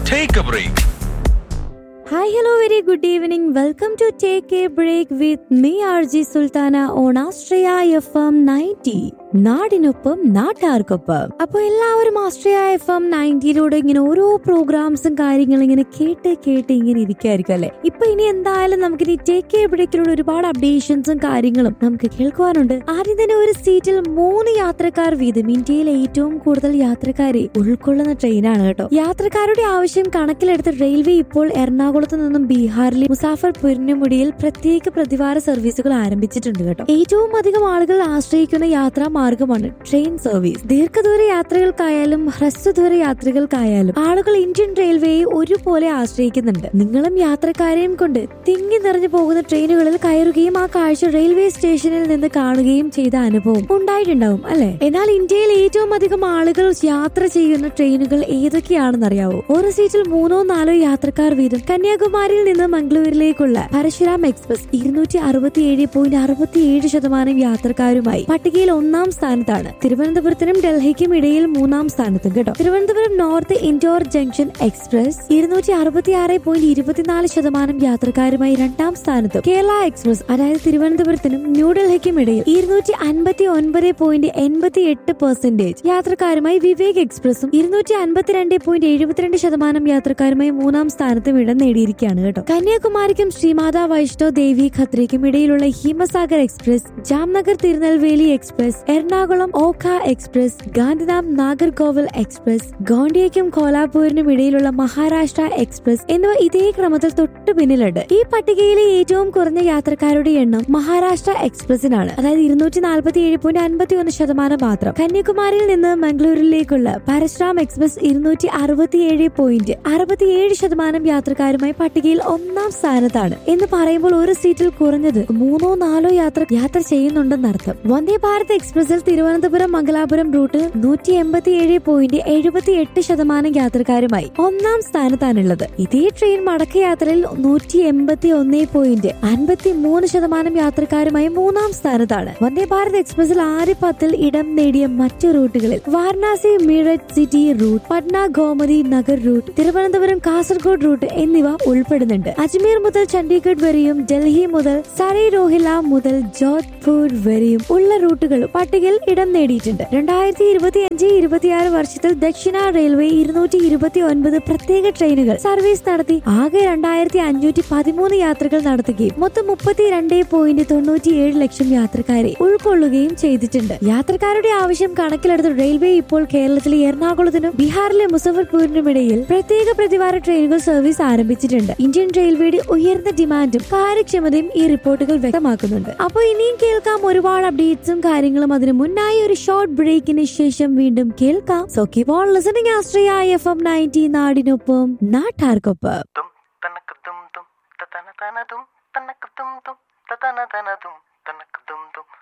Take a break. Hi, hello, very good evening. Welcome to Take a Break with me, RG Sultana on Astraya FM 90. നാടിനൊപ്പം നാട്ടാർക്കൊപ്പം അപ്പൊ എല്ലാവരും Austria F M നയൻറ്റിയിലൂടെ ഇങ്ങനെ ഓരോ പ്രോഗ്രാംസും കാര്യങ്ങളും ഇങ്ങനെ കേട്ട് കേട്ട് ഇങ്ങനെ ഇരിക്കായിരിക്കും അല്ലെ ഇപ്പൊ ഇനി എന്തായാലും നമുക്ക് ഇനി ടേക്ക് എ ബ്രേക്കിലൂടെ ഒരുപാട് അപ്ഡേഷൻസും കാര്യങ്ങളും നമുക്ക് കേൾക്കുവാനുണ്ട് ആദ്യം തന്നെ ഒരു സീറ്റിൽ മൂന്ന് യാത്രക്കാർ വീതം ഇന്ത്യയിലെ ഏറ്റവും കൂടുതൽ യാത്രക്കാരെ ഉൾക്കൊള്ളുന്ന ട്രെയിനാണ് കേട്ടോ യാത്രക്കാരുടെ ആവശ്യം കണക്കിലെടുത്ത് റെയിൽവേ ഇപ്പോൾ എറണാകുളത്ത് നിന്നും ബീഹാറിലെ മുസാഫർപൂരിന് മുടിയിൽ പ്രത്യേക പ്രതിവാര സർവീസുകൾ ആരംഭിച്ചിട്ടുണ്ട് കേട്ടോ ഏറ്റവും അധികം ആളുകൾ ആശ്രയിക്കുന്ന യാത്രാ മാർഗമാണ് ട്രെയിൻ സർവീസ് ദീർഘദൂര യാത്രകൾക്കായാലും ഹ്രസ്വദൂര യാത്രകൾക്കായാലും ആളുകൾ ഇന്ത്യൻ റെയിൽവേയെ ഒരുപോലെ ആശ്രയിക്കുന്നുണ്ട് നിങ്ങളും യാത്രക്കാരെയും കൊണ്ട് തിങ്ങി നിറഞ്ഞു പോകുന്ന ട്രെയിനുകളിൽ കയറുകയും ആ കാഴ്ച റെയിൽവേ സ്റ്റേഷനിൽ നിന്ന് കാണുകയും ചെയ്ത അനുഭവം ഉണ്ടായിട്ടുണ്ടാവും അല്ലെ എന്നാൽ ഇന്ത്യയിൽ ഏറ്റവും അധികം ആളുകൾ യാത്ര ചെയ്യുന്ന ട്രെയിനുകൾ ഏതൊക്കെയാണെന്ന് അറിയാവോ ഓരോ സീറ്റിൽ മൂന്നോ നാലോ യാത്രക്കാർ വീതം കന്യാകുമാരിയിൽ നിന്ന് മംഗളൂരിലേക്കുള്ള പരശുരാം എക്സ്പ്രസ് ഇരുന്നൂറ്റി അറുപത്തിയേഴ് പോയിന്റ് അറുപത്തിയേഴ് ശതമാനം യാത്രക്കാരുമായി പട്ടികയിൽ ഒന്നാം സ്ഥാനത്താണ് തിരുവനന്തപുരത്തിനും ഡൽഹിക്കും ഇടയിൽ മൂന്നാം സ്ഥാനത്തും കേട്ടോ Thiruvananthapuram north Indore junction express ഇരുന്നൂറ്റി അറുപത്തിയാറ് പോയിന്റ് ഇരുപത്തിനാല് ശതമാനം യാത്രക്കാരുമായി രണ്ടാം സ്ഥാനത്തും കേരള എക്സ്പ്രസ് അതായത് തിരുവനന്തപുരത്തിനും ന്യൂഡൽഹിക്കും ഇടയിൽ ഇരുന്നൂറ്റി അൻപത്തി ഒൻപത് പോയിന്റ് എൺപത്തി എട്ട് പെർസെന്റേജ് യാത്രക്കാരുമായി വിവേക് എക്സ്പ്രസും ഇരുന്നൂറ്റി അൻപത്തിരണ്ട് പോയിന്റ് എഴുപത്തിരണ്ട് ശതമാനം യാത്രക്കാരുമായി മൂന്നാം സ്ഥാനത്തും ഇടം നേടിയിരിക്കുകയാണ് കേട്ടോ കന്യാകുമാരിക്കും ശ്രീമാതാ വൈഷ്ണോ ദേവി ഖത്രിക്കും ഇടയിലുള്ള Himsagar express Jamnagar Tirunelveli express Ernakulam Okha express Gandhidham Nagercoil express ഗോണ്ടിയയ്ക്കും കോലാപൂരിനും ഇടയിലുള്ള മഹാരാഷ്ട്ര എക്സ്പ്രസ് എന്നിവ ഇതേ ക്രമത്തിൽ തൊട്ടു പിന്നിലുണ്ട് ഈ പട്ടികയിലെ ഏറ്റവും കുറഞ്ഞ യാത്രക്കാരുടെ എണ്ണം മഹാരാഷ്ട്ര എക്സ്പ്രസിനാണ് അതായത് ഇരുന്നൂറ്റി നാൽപ്പത്തി ഏഴ് പോയിന്റ് അൻപത്തി ഒന്ന് ശതമാനം മാത്രം കന്യാകുമാരിയിൽ നിന്ന് മംഗളൂരിലേക്കുള്ള പരശുരാം എക്സ്പ്രസ് ഇരുന്നൂറ്റി അറുപത്തിയേഴ് പോയിന്റ് അറുപത്തിയേഴ് ശതമാനം യാത്രക്കാരുമായി പട്ടികയിൽ ഒന്നാം സ്ഥാനത്താണ് എന്ന് പറയുമ്പോൾ ഒരു സീറ്റിൽ കുറഞ്ഞത് മൂന്നോ നാലോ യാത്ര യാത്ര ചെയ്യുന്നുണ്ടെന്നർത്ഥം വന്ദേ ഭാരത് എക്സ്പ്രസിൽ തിരുവനന്തപുരം മംഗലാപുരം റൂട്ട് നൂറ്റി എൺപത്തിയേഴ് പോയിന്റ് എഴുപത്തി എട്ട് ശതമാനം യാത്രക്കാരുമായി ഒന്നാം സ്ഥാനത്താണുള്ളത് ഇതേ ട്രെയിൻ മടക്കയാത്രയിൽ നൂറ്റി എൺപത്തി ഒന്ന് പോയിന്റ് അൻപത്തി മൂന്ന് ശതമാനം യാത്രക്കാരുമായി മൂന്നാം സ്ഥാനത്താണ് വന്ദേ ഭാരത് എക്സ്പ്രസിൽ ആദ്യ പത്തിൽ ഇടം നേടിയ മറ്റു റൂട്ടുകളിൽ Varanasi Meerut city route Patna Gomti Nagar route Thiruvananthapuram Kasaragod route എന്നിവ ഉൾപ്പെടുന്നുണ്ട് അജ്മീർ മുതൽ ചണ്ഡീഗഡ് വരെയും ഡൽഹി മുതൽ സരൈ രോഹില മുതൽ ജോധ്പൂർ വരെയും ഉള്ള റൂട്ടുകൾ പട്ടികയിൽ ഇടം നേടിയിട്ടുണ്ട് രണ്ടായിരത്തി ഇരുപത്തി അഞ്ച് ഇരുപത്തിയാറ് വർഷത്തിൽ ദക്ഷിണ റെയിൽവേ ഇരുന്നൂറ്റി ഇരുപത്തി ഒൻപത് പ്രത്യേക ട്രെയിനുകൾ സർവീസ് നടത്തി ആകെ രണ്ടായിരത്തി അഞ്ഞൂറ്റി പതിമൂന്ന് യാത്രകൾ നടത്തുകയും മൊത്തം മുപ്പത്തിരണ്ട് പോയിന്റ് തൊണ്ണൂറ്റിയേഴ് ലക്ഷം യാത്രക്കാരെ ഉൾക്കൊള്ളുകയും ചെയ്തിട്ടുണ്ട് യാത്രക്കാരുടെ ആവശ്യം കണക്കിലെടുത്ത് റെയിൽവേ ഇപ്പോൾ കേരളത്തിലെ എറണാകുളത്തിനും ബീഹാറിലെ മുസഫർപൂരിനും ഇടയിൽ പ്രത്യേക പ്രതിവാര ട്രെയിനുകൾ സർവീസ് ആരംഭിച്ചിട്ടുണ്ട് ഇന്ത്യൻ റെയിൽവേയുടെ ഉയർന്ന ഡിമാൻഡും കാര്യക്ഷമതയും ഈ റിപ്പോർട്ടുകൾ വ്യക്തമാക്കുന്നുണ്ട് അപ്പോൾ ഇനിയും കേൾക്കാം ഒരുപാട് അപ്ഡേറ്റ്സും കാര്യങ്ങളും അതിന് മുന്നായി ഒരു ഷോർട്ട് ബ്രേക്കിന് ശേഷം വീണ്ടും കേൾക്കാം so keep on listening Ashraya F M ninety നാടിനൊപ്പം നാട്ടാർക്കൊപ്പം tum tanaka tum tum tatana tana tum tanaka tum tum tatana tana tum tanaka tum tum